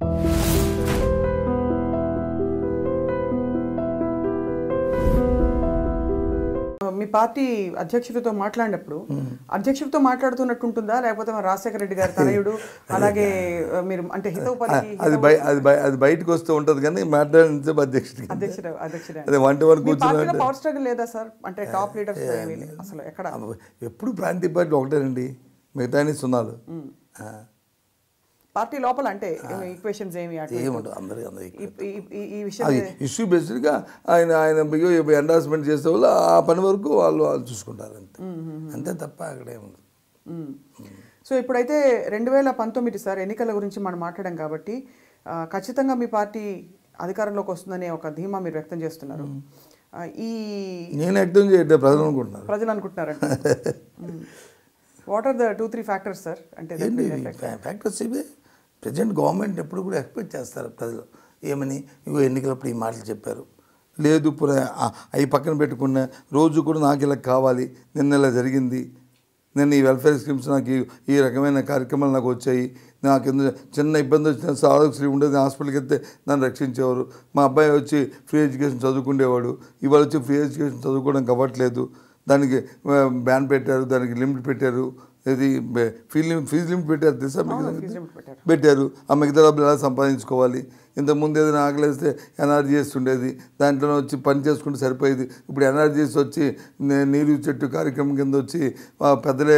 మీ party అధ్యక్షుడితో మాట్లాడినప్పుడు అధ్యక్షుడితో మాట్లాడుతున్నట్టు ఉంటుందా లేకపోతే మన రాజశేఖర రెడ్డి గారి తనయుడు అలాగే ఆ, మీరు అంటే హితవు పలికి అది బయ అది బయ అది బయటకు వస్తూ ఉంటుంది కానీ మాట్లాడించే అధ్యక్షుడికి అధ్యక్షుడు అధ్యక్షుడే అదే వన్ టు వన్ మీ కూర్చుని పార్టీలో పవర్ స్ట్రగుల్ లేదా సార్ అంటే టాప్ లీడర్స్ ఏమీ లే- అసలు ఎక్కడ ఎప్పుడు ప్రాంతీయ పార్టీ ఒకటేనండి మిగతా సున్నాలు ఆ, పార్టీ లోపల అంటే ఈక్వేషన్స్ ఏమి అటు ఇటు? ఏముండదు అందరికీ అందరికీ ఈ- ఈ- ఈ- ఈ విషయం అది ఇష్యూ బేస్డ్గా ఆయన ఆయన ఎండార్స్మెంట్ చేసే వాళ్ళు ఆ పని వరకు వాళ్ళు వాళ్ళు చూసుకుంటారు అంతే అంతే తప్ప అక్కడ ఏముంది మ్మ్. సో ఇప్పుడైతే రెండు వేల పంతొమ్మిది సార్ ఎన్నికల గురించి మనం మాట్లాడాం కాబట్టి ఆ, ఖచ్చితంగా మీ పార్టీ అధికారంలోకి వస్తుందనే ఒక ధీమా మీరు వ్యక్తం చేస్తున్నారు ఆ, ఈ నేను వ్యక్తం చేయట్లేదు ప్రజలు అనుకుంటున్నారు ప్రజలు అనుకుంటున్నారంట what are the two three factors sir అంటే that ఏంటి will affect- ఫ్యాక్టర్స్ ఇవే ప్రజెంట్ గవర్నమెంట్ ఎప్పుడు కూడా ఎక్స్పెక్ట్ చేస్తారు ప్రజలు ఏమని ఇగో ఎన్నికలప్పుడు ఈ మాటలు చెప్పారు లేదు ఇప్పుడు ఆ- అవి పక్కన పెట్టుకున్న రోజు కూడా నాకు ఇలా కావాలి నిన్న ఇలా జరిగింది నిన్న ఈ వెల్ఫేర్ స్కీమ్స్ నాకు ఈ- ఈ రకమైన కార్యక్రమాలు నాకు వచ్చాయి నాకు ఎందుకు చిన్న ఇబ్బంది వచ్చిన ఆరోగ్యశ్రీ ఉండేది హాస్పిటల్కి వెళ్తే నన్ను రక్షించేవారు మా అబ్బాయి వచ్చి ఫ్రీ ఎడ్యుకేషన్ చదువుకునేవాడు ఇవాళ వచ్చి ఫ్రీ ఎడ్యుకేషన్ చదువుకోవడానికి అవ్వట్లేదు దానికి ఆ, బ్యాన్ పెట్టారు దానికి లిమిట్ పెట్టారు ఇది ఫీజ్ లిమిట్ ఫీజు లిమిట్ పెట్టారు తెలుసా మీకు అవును, సంగతి? fees limit పెట్టారు. పెట్టారు ఆ మిగతా డబ్బులు ఎలా సంపాదించుకోవాలి ఇంతకుముందు ఏదైనా ఆకలేస్తే ఎన్ఆర్జీఎస్ ఉండేది దాంట్లో వచ్చి పని చేసుకుంటే సరిపోయేది ఇప్పుడు ఎన్ఆర్జీఎస్ వచ్చి నే- నీరు చెట్టు కార్యక్రమం కింద వచ్చి ఆ పెద్దలే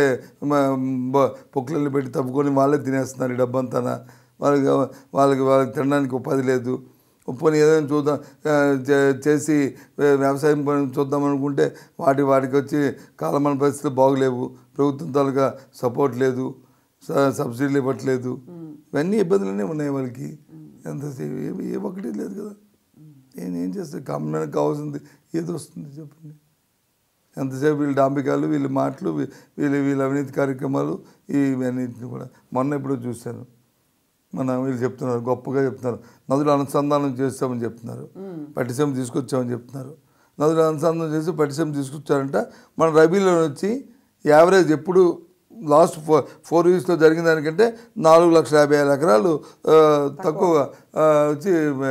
పొక్కులను పెట్టి తప్పుకొని వాళ్ళే తినేస్తున్నారు ఈ డబ్బంతా వాళ్ళకి వాళ్ళకి వాళ్ళకి తినడానికి ఉపాధి లేదు పోనీ ఏదైనా చూద్దాం ఆ, చే- చేసి వే- వ్యవసాయం పని చూద్దాం అనుకుంటే వాటి వాటికి వచ్చి కాలమాన పరిస్థితులు బాగులేవు ప్రభుత్వం తాలూకా సపోర్ట్ లేదు స- సబ్సిడీలు ఇవ్వట్లేదు ఇవన్నీ ఇబ్బందులనే ఉన్నాయి వాళ్ళకి ఎంతసేపు ఏ ఏ ఒక్కటి లేదు కదా నేను ఏం చేస్తాను కామన్ కావాల్సింది ఏది వస్తుంది చెప్పండి ఎంతసేపు వీళ్ళ డాంబికాలు వీళ్ళ మాటలు వీ- వీళ్ళ వీళ్ళ అవినీతి కార్యక్రమాలు ఇవన్నిటిని కూడా మొన్న ఎప్పుడో చూశాను మన వీళ్ళు చెప్తున్నారు గొప్పగా చెప్తున్నారు నదులు అనుసంధానం చేస్తామని చెప్తున్నారు పట్టిసీమ తీసుకొచ్చామని చెప్తున్నారు నదులు అనుసంధానం చేసి పట్టిసీమ తీసుకొచ్చారంట మన రబీలో వచ్చి యావరేజ్ ఎప్పుడు లాస్ట్ ఫోర్ ఫోర్ ఇయర్స్లో జరిగిన దానికంటే నాలుగు లక్షల యాభై వేల ఎకరాలు ఆ, తక్కువ ఆ, వచ్చి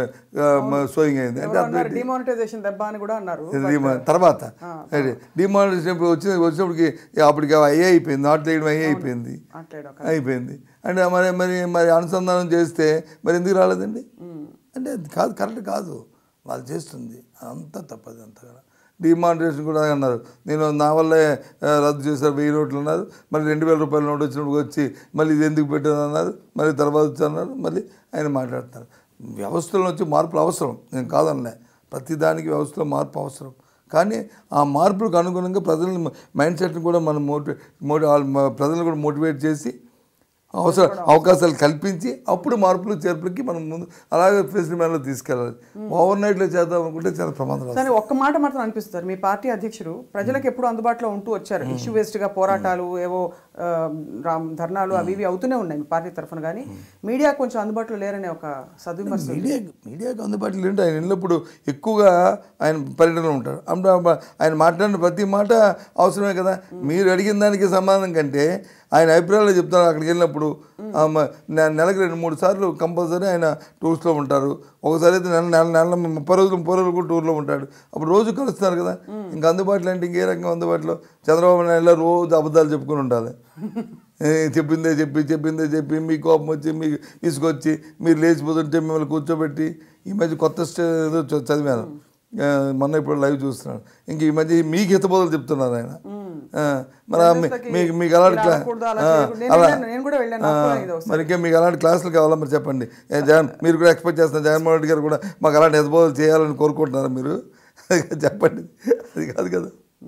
సోయింగ్ అయింది అంటే అర్థం ఏంటి? డిమానిటైజేషన్ దెబ్బ అని కూడా అన్నారు ఇది డిమా- తర్వాత డిమానిటేషన్ ఇప్పుడు వచ్చిన వచ్చినప్పటికి అప్పటికి అయ్యే అయిపోయింది నాట్ వేయడం అయ్యే అయిపోయింది మాట్లాడు ఒక అయిపోయింది అంటే మరి మరి మరి అనుసంధానం చేస్తే మరి ఎందుకు రాలేదండి అంటే అది కాదు కరెక్ట్ కాదు వాళ్ళు చేస్తుంది అంతా తప్పదు అంతా కూడా డిమానిటేషన్ కూడా అన్నారు నేను నా వల్లే ఆ, రద్దు చేశారు వెయ్యి నోట్లు అన్నారు మళ్ళీ రెండు వేల రూపాయల నోటు వచ్చినప్పుడు వచ్చి మళ్ళీ ఇది ఎందుకు పెట్టారు అన్నారు మళ్ళీ తర్వాత వచ్చి అన్నారు మళ్ళీ ఆయన మాట్లాడుతున్నారు వ్యవస్థలో వచ్చి మార్పులు అవసరం నేను కాదనలే ప్రతిదానికి వ్యవస్థలో మార్పు అవసరం కానీ ఆ మార్పులకు అనుగుణంగా ప్రజల మైండ్ సెట్ని కూడా మనం మోటివేట్ మోటి వాళ్ళ మ- ప్రజలను కూడా మోటివేట్ చేసి అవసరం అవకాశాలు కల్పించి అప్పుడు మార్పులు చేర్పులకి మనం ముందు అలాగే ఫెసిలిటీ మేనలో తీసుకెళ్ళాలి ఓవర్ నైట్లో చేద్దాం అనుకుంటే చాలా ప్రమాదం కానీ ఒక్క మాట మాత్రం అనిపిస్తుంది మీ పార్టీ అధ్యక్షుడు ప్రజలకు ఎప్పుడు అందుబాటులో ఉంటూ వచ్చారు ఇష్యూ బేస్డ్ గా పోరాటాలు ఏవో ఆ, రామ్ ధర్నాలు అవి ఇవి అవుతూనే ఉన్నాయి మీ పార్టీ తరఫున కానీ మీడియా కొంచెం అందుబాటులో లేరనే ఒక సద్విమర్శ ఉంది. మీడియా మీడియాకి అందుబాటులో ఏంటి ఆయన వెళ్ళినప్పుడు ఎక్కువగా ఆయన పర్యటనలో ఉంటారు అప్పుడు ఆయన మాట్లాడిన ప్రతి మాట అవసరమే కదా మీరు అడిగిన దానికి సమాధానం కంటే ఆయన అభిప్రాయాలు చెప్తారు అక్కడికి వెళ్ళినప్పుడు ఆ, మ- నె- నెలకు రెండు మూడు సార్లు కంపల్సరీ ఆయన టూర్స్లో ఉంటారు ఒకసారి అయితే నెల నెల నెల ముప్పై రోజులు ముప్పై రోజులు కూడా టూర్లో ఉంటాడు అప్పుడు రోజు కలుస్తున్నారు కదా ఇంకా అందుబాటులో అంటే ఇంకే రకంగా అందుబాటులో చంద్రబాబు నాయుడులో రోజు అబద్ధాలు చెప్పుకొని ఉండాలి ఏ, చెప్పిందే చెప్పి చెప్పిందే చెప్పి మీ కోపం వచ్చి మీకు తీసుకొచ్చి మీరు లేచిపోతుంటే మిమ్మల్ని కూర్చోబెట్టి ఈ మధ్య కొత్త స్టే ఏదో చ- చదివాను ఆ, మొన్న ఇప్పుడు లైవ్ చూస్తున్నాను ఇంక ఈ మధ్య మీకు హితబోధలు చెప్తున్నారు ఆయన ఆ, మరి ఆ మీ- జర్నలిస్టులకి మీకు మీకు అలాంటి ఇలా క్లా- అనకూడదు, అలా ఆ, చేయకూడదు. నేను అలా వెళ్ళాను, నేను కూడా వెళ్ళాను, నాకు కూడా ఇది వస్తుంది. మరి ఇంకా మీకు అలాంటి క్లాసులు కావాలా మరి చెప్పండి ఏ జగన్ మీరు కూడా ఎక్స్పెక్ట్ చేస్తున్నారు జగన్మోహన్ రెడ్డి గారు కూడా మాకు అలాంటి హితబోధలు చేయాలని కోరుకుంటున్నారా మీరు చెప్పండి అది కాదు కదా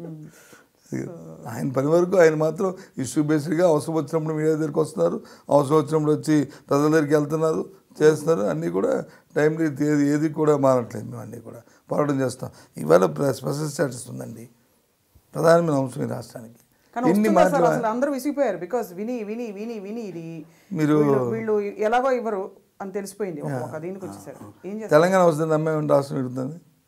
ఆయన పని వరకు ఆయన మాత్రం ఇష్యూ బేస్డ్గా అవసరం వచ్చినప్పుడు మీడియా దగ్గరికి వస్తున్నారు అవసరం వచ్చినప్పుడు వచ్చి ప్రజల దగ్గరికి వెళ్తున్నారు చేస్తున్నారు అన్నీ కూడా టైంలీ ఏది ఏది కూడా మారట్లేదు మేము అన్నీ కూడా పోరాటం చేస్తాం ఇవాళ ప్ర- స్పెషల్ స్టేటస్ ఉందండి ప్రధానమైన అంశం ఈ రాష్ట్రానికి కానీ ఎన్ని వస్తుందా సార్ మాటలు అసలు అందరూ విసిగిపోయారు బికాస్ విని విని విని విని ఇది మీరు- వీళ్ళు- వీళ్ళు ఎలాగో ఇవ్వరు అని తెలిసిపోయింది ఒక- ఒక దీనికి వచ్చేసారు ఏం చేస్తారు తెలంగాణ వస్తుంది నమ్మే రాష్ట్రం ఇడుతుంది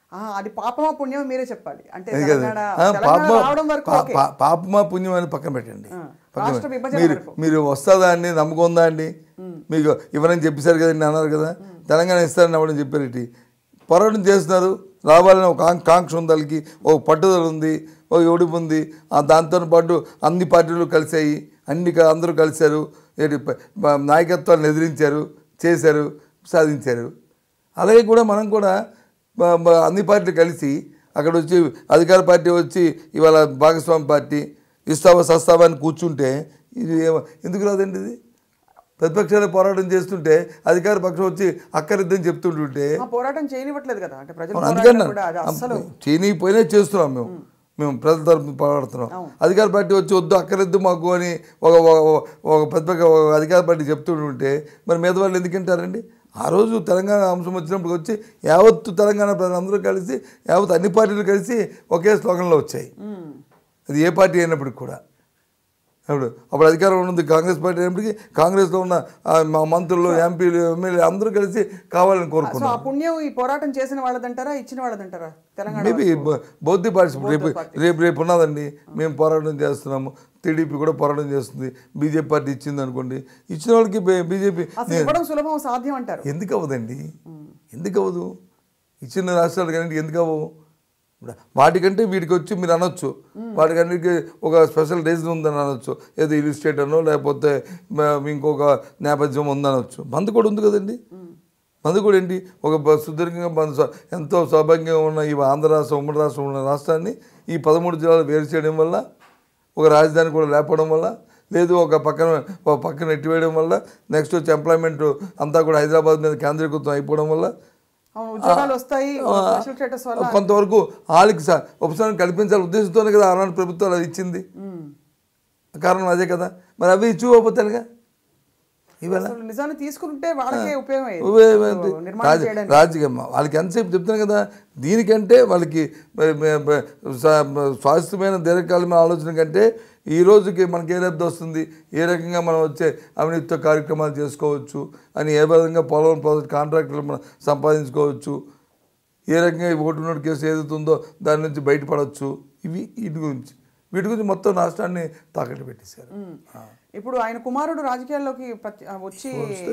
ఆ, అది పాపమా పుణ్యమా మీరే చెప్పాలి అంటే అది కదా తెలంగాణ ఆ, తెలంగాణ పాపమా రావడం వరకు పా- ఓకే. పా- పాపమా పుణ్యం అని పక్కన పెట్టండి ఆ, పక్కన రాష్ట్ర పెట్టండి. విభజన మీరు వరకు. మీరు వస్తుందా అండి నమ్మకం ఉందా అండి మీకు ఇవ్వనని చెప్పేశారు కదండి అన్నారు కదా తెలంగాణ ఇస్తారని అవ్వడం చెప్పారు పోరాటం చేస్తున్నారు రావాలని ఒక కాం- కాంక్ష ఉంది వాళ్ళకి ఒక పట్టుదల ఉంది ఒక ఒడిపు ఉంది ఆ దాంతో పాటు అన్ని పార్టీలు కలిసాయి అన్ని క- అందరూ కలిశారు ఏంటి ప- ప- నాయకత్వాలను ఎదిరించారు చేశారు సాధించారు అలాగే కూడా మనం కూడా బ- బ- అన్ని పార్టీలు కలిసి అక్కడ వచ్చి అధికార పార్టీ వచ్చి ఇవాళ భాగస్వామి పార్టీ ఇస్తావా సస్తావా అని కూర్చుంటే ఇది ఏమ- ఎందుకు రాదండి ఇది ప్రతిపక్షాలు పోరాటం చేస్తుంటే అధికార పక్షం వచ్చి అక్కరిద్దని చెప్తుంటుంటే ఆ పోరాటం చేయనివ్వట్లేదు కదా అంటే ప్రజలు అవును, పోరాటం అందుకని కూడా అది అస్సలు చీనీ పోయినా చేస్తున్నాం మేము మేము ప్రజల తరపున పోరాడుతున్నాం అధికార పార్టీ వచ్చి వద్దు అక్కర్లేదు మాకు అని ఒక ఒక- ఒక ప్రతిపక్ష ఒక అధికార పార్టీ చెప్తుంటుంటే మరి మీద వాళ్ళు ఎందుకు వింటారండి ఆ రోజు తెలంగాణ అంశం వచ్చినప్పుడు వచ్చి యావత్తు తెలంగాణ ప్రజలందరూ కలిసి యావత్ అన్ని పార్టీలు కలిసి ఒకే స్లోగన్లో వచ్చాయి ఉమ్. అది ఏ పార్టీ అయినప్పటికి కూడా అప్పుడు అప్పుడు అధికారంలో ఉన్నది కాంగ్రెస్ పార్టీ అయినప్పటికీ కాంగ్రెస్లో ఉన్న ఆ, మా మంత్రులు ఎంపీలు ఎమ్మెల్యే అందరూ కలిసి కావాలని సో కోరుకున్నాం ఆ పుణ్యం ఈ పోరాటం చేసిన వాళ్ళదంటారా ఇచ్చిన వాళ్ళదంటారా తెలంగాణ మేబీ బౌద్ధ పార్టీ రేపు రేపు రేపు ఉన్నదండి మేము పోరాటం చేస్తున్నాము టీడీపీ కూడా పోరాటం చేస్తుంది బీజేపీ పార్టీ ఇచ్చింది అనుకోండి ఇచ్చిన వాళ్ళకి బీజేపీ అసలు ఇవ్వడం సులభం సాధ్యం అంటారు ఎందుకు అవ్వదండి ఎందుకు అవ్వదు ఇచ్చిన రాష్ట్రాలు కానీ ఎందుకు అవ్వవు ఇప్పుడు వాటికంటే వీటికి వచ్చి మీరు అనొచ్చు వాటికన్నిటికీ ఒక స్పెషల్ రీజన్ ఉందని అనొచ్చు ఏదో ఇల్ స్టేట్ అనో లేకపోతే మ- ఇంకొక నేపథ్యం ఉందనొచ్చు బంద్ కూడా ఉంది కదండి బంద్ కూడా ఏంటి ఒక బ- సుదీర్ఘంగా బంద్ స- ఎంతో సౌభాగ్యంగా ఉన్న ఈ ఆంధ్ర రాష్ట్రం ఉమ్మడి రాష్ట్రం ఉన్న రాష్ట్రాన్ని ఈ పదమూడు జిల్లాలు వేరు చేయడం వల్ల ఒక రాజధాని కూడా లేకపోవడం వల్ల లేదు ఒక పక్కన ఒక పక్కన నెట్టివేయడం వల్ల నెక్స్ట్ వచ్చి ఎంప్లాయ్మెంట్ అంతా కూడా హైదరాబాద్ మీద కేంద్రీకృతం అయిపోవడం వల్ల అవును ఉద్యోగాలు వస్తాయి స్పెషల్ స్టేటస్ వల్ల కొంతవరకు వాళ్ళకి స- ఉపశమనం కల్పించాలి ఉద్దేశంతోనే కదా ఆనాడు ప్రభుత్వాలు అది ఇచ్చింది ఉమ్. కారణం అదే కదా మరి అవి ఇచ్చిపోతారుగా ఇవాళ అసలు నిజాన్ని తీసుకుంటే వాళ్ళకే ఉపయోగం అయ్యేది. ఉపయోగం ఏంటి? నిర్మాణం రాజ- చేయడానికి రాజకీయం వాళ్ళకి ఎంతసేపు చెప్తున్నాను కదా దీనికంటే వాళ్ళకి బ- బ- బ- సా- బ- శాశ్వతమైన దీర్ఘకాలమైన ఆలోచన కంటే ఈ రోజుకి మనకి ఏ లబ్ధి వస్తుంది ఏ రకంగా మనం వచ్చే అవినీతితో కార్యక్రమాలు చేసుకోవచ్చు అని ఏ విధంగా పోలవరం ప్రాజెక్ట్ కాంట్రాక్టులు మనం సంపాదించుకోవచ్చు ఏ రకంగా ఈ ఓటు నోటు కేసు ఏదైతుందో దాని నుంచి బయటపడవచ్చు ఇవి వీటి గురించి వీటి గురించి మొత్తం రాష్ట్రాన్ని తాకట్టు పెట్టేశారు ఆ. ఇప్పుడు ఆయన కుమారుడు రాజకీయాల్లోకి ప్రతి- ఆ, వచ్చి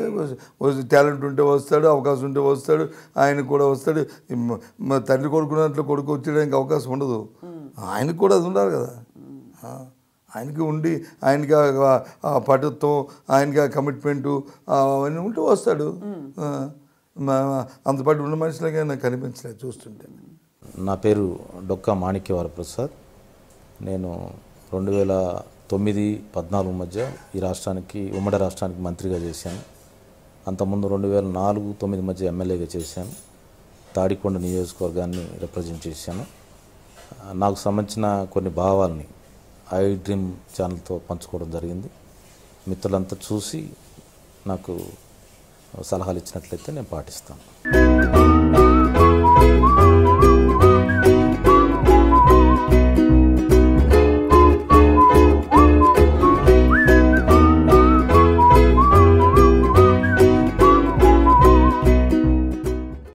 టాలెంట్ ఉంటే వస్తాడు అవకాశం ఉంటే వస్తాడు ఆయన కూడా వస్తాడు ఈ మ- మ- తండ్రి కొడుకున్నట్లు కొడుకు వచ్చేయడానికి అవకాశం ఉండదు ఆయనకు కూడా అది ఉండాలి కదా ఆ, ఆయనకి ఉండి ఆయనకి ఆ- ఆ పటుత్వం ఆయనకి ఆ కమిట్మెంటు అవన్నీ ఉంటే వస్తాడు ఆ, మా- అంత పాటు ఉన్న మనుషులకే నాకు కనిపించలేదు చూస్తుంటే నా పేరు డొక్కా మాణిక్యవర ప్రసాద్ నేను రెండు వేల తొమ్మిది పద్నాలుగు మధ్య ఈ రాష్ట్రానికి ఉమ్మడి రాష్ట్రానికి మంత్రిగా చేశాను అంతకుముందు రెండు వేల నాలుగు తొమ్మిది మధ్య ఎమ్మెల్యేగా చేశాను తాడికొండ నియోజకవర్గాన్ని రిప్రజెంట్ చేశాను ఆ, నాకు సంబంధించిన కొన్ని భావాల్ని ఐ డ్రీమ్ ఛానల్తో పంచుకోవడం జరిగింది మిత్రులంతా చూసి నాకు సలహాలు ఇచ్చినట్లయితే నేను పాటిస్తాను